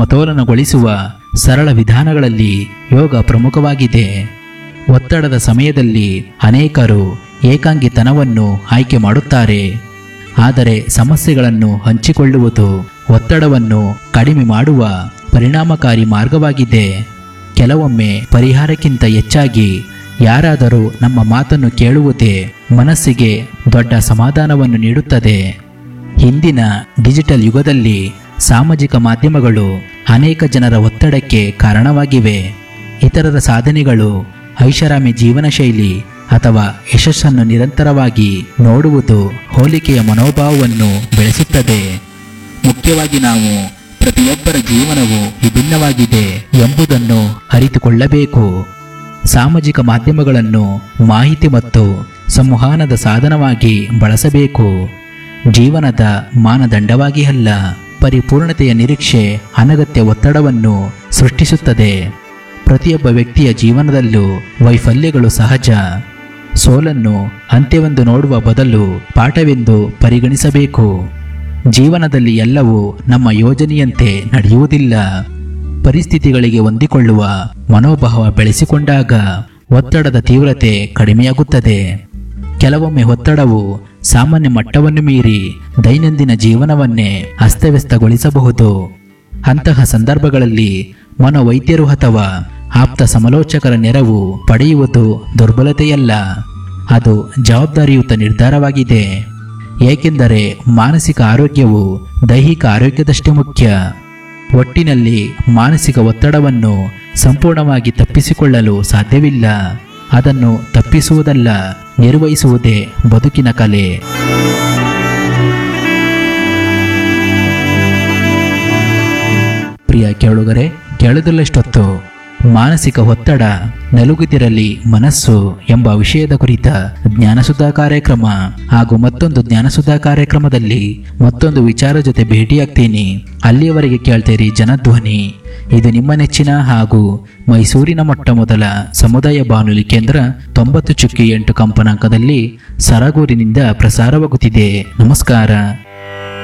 ಸಮತೋಲನಗೊಳಿಸುವ ಸರಳ ವಿಧಾನಗಳಲ್ಲಿ ಯೋಗ ಪ್ರಮುಖವಾಗಿದೆ ಒತ್ತಡದ ಸಮಯದಲ್ಲಿ ಅನೇಕರು ಏಕಾಂಗಿತನವನ್ನು ಆಯ್ಕೆ ಮಾಡುತ್ತಾರೆ ಆದರೆ ಸಮಸ್ಯೆಗಳನ್ನು ಹಂಚಿಕೊಳ್ಳುವುದು ಒತ್ತಡವನ್ನು ಕಡಿಮೆ ಮಾಡುವ ಪರಿಣಾಮಕಾರಿ ಮಾರ್ಗವಾಗಿದೆ ಕೆಲವೊಮ್ಮೆ ಪರಿಹಾರಕ್ಕಿಂತ ಹೆಚ್ಚಾಗಿ ಯಾರಾದರೂ ನಮ್ಮ ಮಾತನ್ನು ಕೇಳುವುದೇ ಮನಸ್ಸಿಗೆ ದೊಡ್ಡ ಸಮಾಧಾನವನ್ನು ನೀಡುತ್ತದೆ ಹಿಂದಿನ ಡಿಜಿಟಲ್ ಯುಗದಲ್ಲಿ ಸಾಮಾಜಿಕ ಮಾಧ್ಯಮಗಳು ಅನೇಕ ಜನರ ಒತ್ತಡಕ್ಕೆ ಕಾರಣವಾಗಿವೆ ಇತರರ ಸಾಧನೆಗಳು ಐಷಾರಾಮಿ ಜೀವನ ಶೈಲಿ ಅಥವಾ ಯಶಸ್ಸನ್ನು ನಿರಂತರವಾಗಿ ನೋಡುವುದು ಹೋಲಿಕೆಯ ಮನೋಭಾವವನ್ನು ಬೆಳೆಸುತ್ತದೆ ಮುಖ್ಯವಾಗಿ ನಾವು ಪ್ರತಿಯೊಬ್ಬರ ಜೀವನವು ವಿಭಿನ್ನವಾಗಿದೆ ಎಂಬುದನ್ನು ಅರಿತುಕೊಳ್ಳಬೇಕು ಸಾಮಾಜಿಕ ಮಾಧ್ಯಮಗಳನ್ನು ಮಾಹಿತಿ ಮತ್ತು ಸಂವಹನದ ಸಾಧನವಾಗಿ ಬಳಸಬೇಕು ಜೀವನದ ಮಾನದಂಡವಾಗಿ ಅಲ್ಲ ಪರಿಪೂರ್ಣತೆಯ ನಿರೀಕ್ಷೆ ಅನಗತ್ಯ ಒತ್ತಡವನ್ನು ಸೃಷ್ಟಿಸುತ್ತದೆ ಪ್ರತಿಯೊಬ್ಬ ವ್ಯಕ್ತಿಯ ಜೀವನದಲ್ಲೂ ವೈಫಲ್ಯಗಳು ಸಹಜ ಸೋಲನ್ನು ಅಂತ್ಯವೆಂದು ನೋಡುವ ಬದಲು ಪಾಠವೆಂದು ಪರಿಗಣಿಸಬೇಕು ಜೀವನದಲ್ಲಿ ಎಲ್ಲವೂ ನಮ್ಮ ಯೋಜನೆಯಂತೆ ನಡೆಯುವುದಿಲ್ಲ ಪರಿಸ್ಥಿತಿಗಳಿಗೆ ಹೊಂದಿಕೊಳ್ಳುವ ಮನೋಭಾವ ಬೆಳೆಸಿಕೊಂಡಾಗ ಒತ್ತಡದ ತೀವ್ರತೆ ಕಡಿಮೆಯಾಗುತ್ತದೆ ಕೆಲವೊಮ್ಮೆ ಒತ್ತಡವು ಸಾಮಾನ್ಯ ಮಟ್ಟವನ್ನು ಮೀರಿ ದೈನಂದಿನ ಜೀವನವನ್ನೇ ಅಸ್ತವ್ಯಸ್ತಗೊಳಿಸಬಹುದು ಅಂತಹ ಸಂದರ್ಭಗಳಲ್ಲಿ ಮನೋವೈದ್ಯರು ಅಥವಾ ಆಪ್ತ ಸಮಾಲೋಚಕರ ನೆರವು ಪಡೆಯುವುದು ದುರ್ಬಲತೆಯಲ್ಲ ಅದು ಜವಾಬ್ದಾರಿಯುತ ನಿರ್ಧಾರವಾಗಿದೆ ಏಕೆಂದರೆ ಮಾನಸಿಕ ಆರೋಗ್ಯವು ದೈಹಿಕ ಆರೋಗ್ಯದಷ್ಟೇ ಮುಖ್ಯ ಒಟ್ಟಿನಲ್ಲಿ ಮಾನಸಿಕ ಒತ್ತಡವನ್ನು ಸಂಪೂರ್ಣವಾಗಿ ತಪ್ಪಿಸಿಕೊಳ್ಳಲು ಸಾಧ್ಯವಿಲ್ಲ ಅದನ್ನು ತಪ್ಪಿಸುವುದಲ್ಲ ನಿರ್ವಹಿಸುವುದೇ ಬದುಕಿನ ಕಲೆ ಪ್ರಿಯ ಕೇಳುಗರೆ ಕೇಳುವುದಲ್ಲಷ್ಟೊತ್ತು ಮಾನಸಿಕ ಒತ್ತಡ ನಲುಗುತ್ತಿರಲಿ ಮನಸ್ಸು ಎಂಬ ವಿಷಯದ ಕುರಿತ ಜ್ಞಾನಸುಧಾ ಕಾರ್ಯಕ್ರಮ ಹಾಗೂ ಮತ್ತೊಂದು ಜ್ಞಾನಸುಧಾ ಕಾರ್ಯಕ್ರಮದಲ್ಲಿ ಮತ್ತೊಂದು ವಿಚಾರ ಜೊತೆ ಭೇಟಿಯಾಗ್ತೀನಿ ಅಲ್ಲಿಯವರೆಗೆ ಕೇಳ್ತೀರಿ ಜನಧ್ವನಿ ಇದು ನಿಮ್ಮ ನೆಚ್ಚಿನ ಹಾಗೂ ಮೈಸೂರಿನ ಮೊಟ್ಟ ಮೊದಲ ಸಮುದಾಯ ಬಾನುಲಿ ಕೇಂದ್ರ ತೊಂಬತ್ತು ಚುಕ್ಕಿ ಎಂಟು ಕಂಪನಾಂಕದಲ್ಲಿ ಸರಗೂರಿನಿಂದ ಪ್ರಸಾರವಾಗುತ್ತಿದೆ ನಮಸ್ಕಾರ